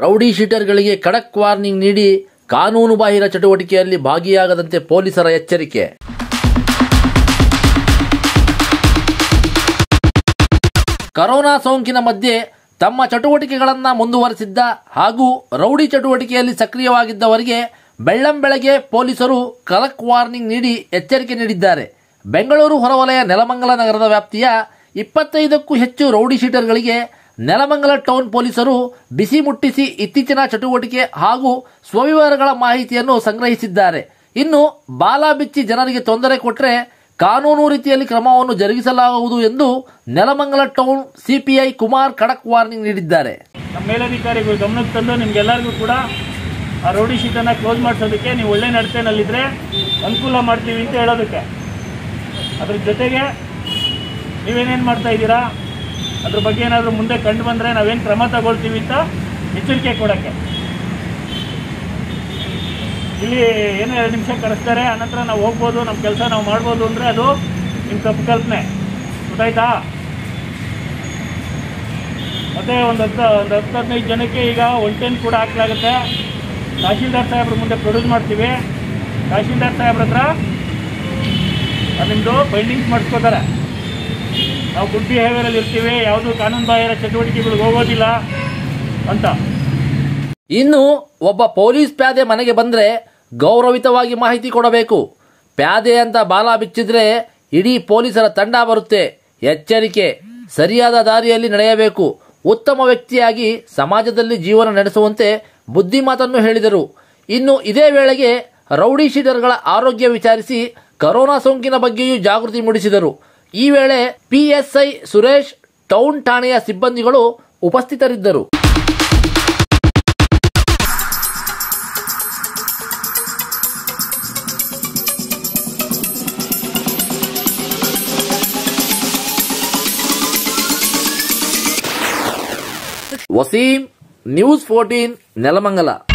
rowdy ಶೀಟರ್ಗಳಿಗೆ ಖಡಕ್ warning ನೀಡಿ ಕಾನೂನು ಬಾಹಿರ ಚಟುವಟಿಕೆಯಲ್ಲಿ ಭಾಗಿಯಾಗದಂತೆ ಪೊಲೀಸರ ಎಚ್ಚರಿಕೆ ಕರೋನಾ ಸೋಂಕಿನ ಮಧ್ಯೆ ತಮ್ಮ ಚಟುವಟಿಕೆಗಳನ್ನು ಮುಂದುವರೆಸಿದ್ದ ಹಾಗೂ ರೌಡಿ ಚಟುವಟಿಕೆಯಲ್ಲಿ ಸಕ್ರಿಯವಾಗಿದ್ದವರಿಗೆ ಬೆಳ್ಳಂಬೆಳಗ್ಗೆ ಪೊಲೀಸರು ಕಲಕ್ ವಾರ್ನಿಂಗ್ ನೀಡಿ ಎಚ್ಚರಿಕೆ ನೀಡಿದ್ದಾರೆ ಬೆಂಗಳೂರು ಹೊರವಲಯ ನೆಲಮಂಗಲ ನಗರದ ವ್ಯಾಪ್ತಿಯ ಇಪ್ಪತ್ತೈದಕ್ಕೂ ಹೆಚ್ಚು ರೌಡಿ ಶೀಟರ್ಗಳಿಗೆ ನೆಲಮಂಗಲ ಟೌನ್ ಪೊಲೀಸರು ಬಿಸಿ ಮುಟ್ಟಿಸಿ ಇತ್ತೀಚಿನ ಚಟುವಟಿಕೆ ಹಾಗೂ ಸ್ವವಿವರಗಳ ಮಾಹಿತಿಯನ್ನು ಸಂಗ್ರಹಿಸಿದ್ದಾರೆ ಇನ್ನು ಬಾಲ ಬಿಚ್ಚಿ ಜನರಿಗೆ ತೊಂದರೆ ಕೊಟ್ಟರೆ ಕಾನೂನು ರೀತಿಯಲ್ಲಿ ಕ್ರಮವನ್ನು ಜರುಗಿಸಲಾಗುವುದು ಎಂದು ನೆಲಮಂಗಲ ಟೌನ್ ಸಿಪಿಐ ಕುಮಾರ್ ಖಡಕ್ ವಾರ್ನಿಂಗ್ ನೀಡಿದ್ದಾರೆ ನಮ್ಮ ಮೇಲಧಿಕಾರಿಗಳು ಗಮನಕ್ಕೆ ತಂದು ನಿಮ್ಗೆಲ್ಲರಿಗೂ ಕೂಡ ಆ ರೌಡಿ ಶೀಟನ್ನು ಕ್ಲೋಸ್ ಮಾಡಿಸೋದಕ್ಕೆ ನೀವು ಒಳ್ಳೆ ನಡತೆನಲ್ಲಿದ್ದರೆ ಅನುಕೂಲ ಮಾಡ್ತೀವಿ ಅಂತ ಹೇಳೋದಕ್ಕೆ ಅದ್ರ ಜೊತೆಗೆ ನೀವೇನೇನು ಮಾಡ್ತಾ ಇದ್ದೀರಾ ಅದ್ರ ಬಗ್ಗೆ ಏನಾದರೂ ಮುಂದೆ ಕಂಡು ಬಂದರೆ ನಾವೇನು ಕ್ರಮ ತಗೊಳ್ತೀವಿ ಅಂತ ಎಚ್ಚರಿಕೆ ಕೊಡೋಕ್ಕೆ ಇಲ್ಲಿ ಏನು ಎರಡು ನಿಮಿಷ ಕರೆಸ್ತಾರೆ ಆನಂತರ ನಾವು ಹೋಗ್ಬೋದು ನಮ್ಮ ಕೆಲಸ ನಾವು ಮಾಡ್ಬೋದು ಅಂದರೆ ಅದು ನಿಮ್ಮ ತಪ್ಪು ಕಲ್ಪನೆ ಗೊತ್ತಾಯ್ತಾ ಮತ್ತೆ ಒಂದು ಹತ್ತು ಒಂದು ಹತ್ತು ಹದಿನೈದು ಜನಕ್ಕೆ ಈಗ ಒನ್ ಟೆನ್ ಕೂಡ ಹಾಕ್ಲಾಗುತ್ತೆ ತಹಶೀಲ್ದಾರ್ ಸಾಹೇಬ್ರ ಮುಂದೆ ಪ್ರೊಡ್ಯೂಸ್ ಮಾಡ್ತೀವಿ ತಹಶೀಲ್ದಾರ್ ಸಾಹೇಬ್ರ ಹತ್ರ ಅದು ನಿಮ್ಮದು ಬೈಂಡಿಂಗ್ಸ್ ಮಾಡಿಸ್ಕೋತಾರೆ ನಾವು ಗುಡ್ ಬಿಹೇವಿಯರಲ್ಲಿ ಇರ್ತೀವಿ ಯಾವುದು ಕಾನೂನು ಬಾಹಿರ ಚಟುವಟಿಕೆಗಳಿಗೆ ಹೋಗೋದಿಲ್ಲ ಅಂತ ಇನ್ನು ಒಬ್ಬ ಪೊಲೀಸ್ ಪ್ಯಾದೆ ಮನೆಗೆ ಬಂದರೆ ಗೌರವಿತವಾಗಿ ಮಾಹಿತಿ ಕೊಡಬೇಕು ಪ್ಯಾದೆ ಅಂತ ಬಾಲ ಬಿಚ್ಚಿದ್ರೆ ಇಡೀ ಪೊಲೀಸರ ತಂಡ ಬರುತ್ತೆ ಎಚ್ಚರಿಕೆ ಸರಿಯಾದ ದಾರಿಯಲ್ಲಿ ನಡೆಯಬೇಕು ಉತ್ತಮ ವ್ಯಕ್ತಿಯಾಗಿ ಸಮಾಜದಲ್ಲಿ ಜೀವನ ನಡೆಸುವಂತೆ ಬುದ್ಧಿಮಾತನ್ನು ಹೇಳಿದರು ಇನ್ನು ಇದೇ ವೇಳೆಗೆ ರೌಡಿ ಶೀಟರ್ಗಳ ಆರೋಗ್ಯ ವಿಚಾರಿಸಿ ಕರೋನಾ ಸೋಂಕಿನ ಬಗ್ಗೆಯೂ ಜಾಗೃತಿ ಮೂಡಿಸಿದರು ಈ ವೇಳೆ ಪಿಎಸ್ಐ ಸುರೇಶ್ ಟೌನ್ ಠಾಣೆಯ ಸಿಬ್ಬಂದಿಗಳು ಉಪಸ್ಥಿತರಿದ್ದರು ವಸೀಂ ನ್ಯೂಸ್ ಫೋರ್ಟೀನ್ ನೆಲಮಂಗಲ